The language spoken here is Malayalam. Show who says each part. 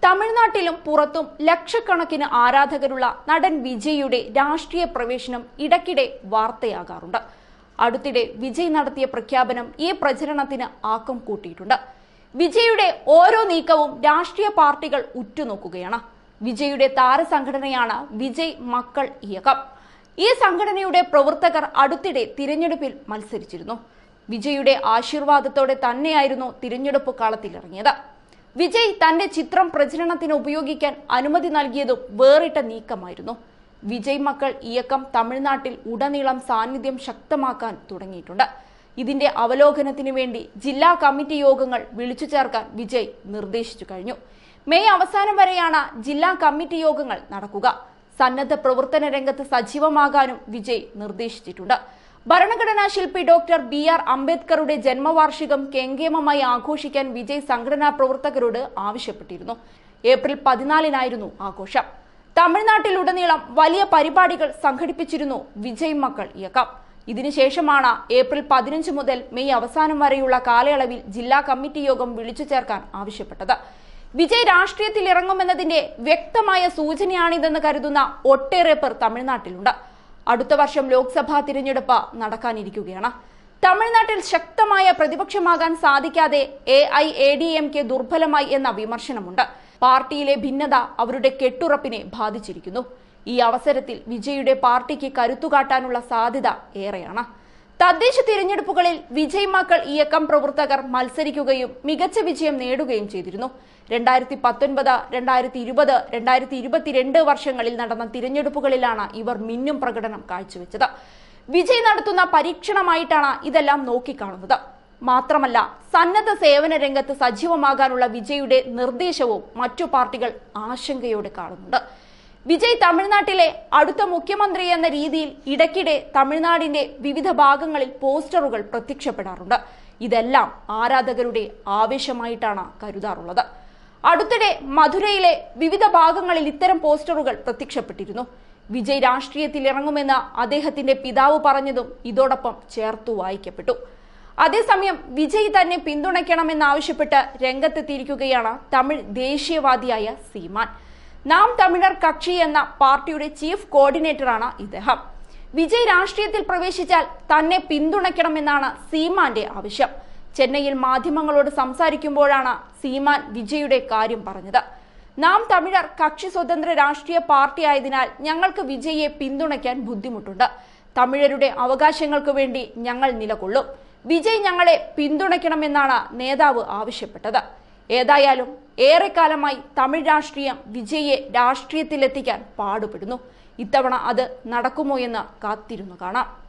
Speaker 1: തമിഴ്നാട്ടിലും പുറത്തും ലക്ഷക്കണക്കിന് ആരാധകരുള്ള നടൻ വിജയുടെ രാഷ്ട്രീയ പ്രവേശനം ഇടയ്ക്കിടെ വാർത്തയാകാറുണ്ട് അടുത്തിടെ വിജയ് നടത്തിയ പ്രഖ്യാപനം ഈ പ്രചരണത്തിന് ആക്കം കൂട്ടിയിട്ടുണ്ട് വിജയുടെ ഓരോ നീക്കവും രാഷ്ട്രീയ പാർട്ടികൾ ഉറ്റുനോക്കുകയാണ് വിജയുടെ താരസംഘടനയാണ് വിജയ് മക്കൾ ഇയക്കം ഈ സംഘടനയുടെ പ്രവർത്തകർ അടുത്തിടെ തിരഞ്ഞെടുപ്പിൽ മത്സരിച്ചിരുന്നു വിജയുടെ ആശീർവാദത്തോടെ തന്നെയായിരുന്നു തിരഞ്ഞെടുപ്പ് കളത്തിലിറങ്ങിയത് വിജയ് തന്റെ ചിത്രം പ്രചരണത്തിന് ഉപയോഗിക്കാൻ അനുമതി നൽകിയതും വേറിട്ട നീക്കമായിരുന്നു വിജയ് മക്കൾ ഇയക്കം തമിഴ്നാട്ടിൽ ഉടനീളം സാന്നിധ്യം ശക്തമാക്കാൻ തുടങ്ങിയിട്ടുണ്ട് ഇതിന്റെ അവലോകനത്തിനു വേണ്ടി ജില്ലാ കമ്മിറ്റി യോഗങ്ങൾ വിളിച്ചു ചേർക്കാൻ വിജയ് നിർദ്ദേശിച്ചു കഴിഞ്ഞു മെയ് അവസാനം വരെയാണ് ജില്ലാ കമ്മിറ്റി യോഗങ്ങൾ നടക്കുക സന്നദ്ധ പ്രവർത്തന രംഗത്ത് സജീവമാകാനും വിജയ് നിർദ്ദേശിച്ചിട്ടുണ്ട് ഭരണഘടനാ ശില്പി ഡോക്ടർ ബി ആർ അംബേദ്കറുടെ ജന്മവാർഷികം കെങ്കേമമായി ആഘോഷിക്കാൻ വിജയ് സംഘടനാ പ്രവർത്തകരോട് ആവശ്യപ്പെട്ടിരുന്നു ഏപ്രിൽ പതിനാലിനായിരുന്നു ആഘോഷം തമിഴ്നാട്ടിലുടനീളം വലിയ പരിപാടികൾ സംഘടിപ്പിച്ചിരുന്നു വിജയ് മക്കൾ ഇയക്കം ഇതിനുശേഷമാണ് ഏപ്രിൽ പതിനഞ്ച് മുതൽ മെയ് അവസാനം വരെയുള്ള കാലയളവിൽ ജില്ലാ കമ്മിറ്റി യോഗം വിളിച്ചു ചേർക്കാൻ ആവശ്യപ്പെട്ടത് വിജയ് രാഷ്ട്രീയത്തിൽ ഇറങ്ങുമെന്നതിന്റെ വ്യക്തമായ സൂചനയാണിതെന്ന് കരുതുന്ന ഒട്ടേറെ പേർ തമിഴ്നാട്ടിലുണ്ട് അടുത്ത വർഷം ലോക്സഭാ തിരഞ്ഞെടുപ്പ് നടക്കാനിരിക്കുകയാണ് തമിഴ്നാട്ടിൽ ശക്തമായ പ്രതിപക്ഷമാകാൻ സാധിക്കാതെ A I A D M K ദുർബലമായി എന്ന വിമർശനമുണ്ട് പാർട്ടിയിലെ ഭിന്നത അവരുടെ കെട്ടുറപ്പിനെ ബാധിച്ചിരിക്കുന്നു ഈ അവസരത്തിൽ വിജയുടെ പാർട്ടിക്ക് കരുത്തുകാട്ടാനുള്ള സാധ്യത ഏറെയാണ് തദ്ദേശ തിരഞ്ഞെടുപ്പുകളിൽ വിജയ് മക്കൾ ഇയക്കം പ്രവർത്തകർ മത്സരിക്കുകയും മികച്ച വിജയം നേടുകയും ചെയ്തിരുന്നു രണ്ടായിരത്തി പത്തൊൻപത് രണ്ടായിരത്തി ഇരുപത് രണ്ടായിരത്തി ഇരുപത്തിരണ്ട് വർഷങ്ങളിൽ നടന്ന തിരഞ്ഞെടുപ്പുകളിലാണ് ഇവർ മിന്നും പ്രകടനം കാഴ്ചവെച്ചത് വിജയ് നടത്തുന്ന പരീക്ഷണമായിട്ടാണ് ഇതെല്ലാം നോക്കിക്കാണുന്നത് മാത്രമല്ല സന്നദ്ധ സേവന രംഗത്ത് സജീവമാകാനുള്ള വിജയുടെ നിർദ്ദേശവും മറ്റു പാർട്ടികൾ ആശങ്കയോടെ കാണുന്നുണ്ട് വിജയ് തമിഴ്നാട്ടിലെ അടുത്ത മുഖ്യമന്ത്രി എന്ന രീതിയിൽ ഇടയ്ക്കിടെ തമിഴ്നാടിന്റെ വിവിധ ഭാഗങ്ങളിൽ പോസ്റ്ററുകൾ പ്രത്യക്ഷപ്പെടാറുണ്ട് ഇതെല്ലാം ആരാധകരുടെ ആവേശമായിട്ടാണ് കരുതാറുള്ളത് അടുത്തിടെ മധുരയിലെ വിവിധ ഭാഗങ്ങളിൽ ഇത്തരം പോസ്റ്ററുകൾ പ്രത്യക്ഷപ്പെട്ടിരുന്നു വിജയ് രാഷ്ട്രീയത്തിൽ ഇറങ്ങുമെന്ന് അദ്ദേഹത്തിന്റെ പിതാവ് പറഞ്ഞതും ഇതോടൊപ്പം ചേർത്തു വായിക്കപ്പെട്ടു അതേസമയം വിജയ് തന്നെ പിന്തുണയ്ക്കണമെന്നാവശ്യപ്പെട്ട് രംഗത്തെത്തിയിരിക്കുകയാണ് തമിഴ് ദേശീയവാദിയായ സീമാൻ നാം തമിഴർ കക്ഷി എന്ന പാർട്ടിയുടെ ചീഫ് കോർഡിനേറ്ററാണ് ഇദ്ദേഹം വിജയ് രാഷ്ട്രീയത്തിൽ പ്രവേശിച്ചാൽ തന്നെ പിന്തുണയ്ക്കണമെന്നാണ് സീമാന്റെ ആവശ്യം ചെന്നൈയിൽ മാധ്യമങ്ങളോട് സംസാരിക്കുമ്പോഴാണ് സീമാൻ വിജയുടെ കാര്യം പറഞ്ഞത് നാം തമിഴർ കക്ഷി സ്വതന്ത്ര രാഷ്ട്രീയ പാർട്ടി ആയതിനാൽ ഞങ്ങൾക്ക് വിജയെ പിന്തുണയ്ക്കാൻ ബുദ്ധിമുട്ടുണ്ട് തമിഴരുടെ അവകാശങ്ങൾക്ക് വേണ്ടി ഞങ്ങൾ നിലകൊള്ളും വിജയ് ഞങ്ങളെ പിന്തുണയ്ക്കണമെന്നാണ് നേതാവ് ആവശ്യപ്പെട്ടത് ഏതായാലും ഏറെക്കാലമായി തമിഴ് രാഷ്ട്രീയം വിജയെ രാഷ്ട്രീയത്തിലെത്തിക്കാൻ പാടുപെടുന്നു ഇത്തവണ അത് നടക്കുമോ എന്ന് കാത്തിരുന്നു കാണാം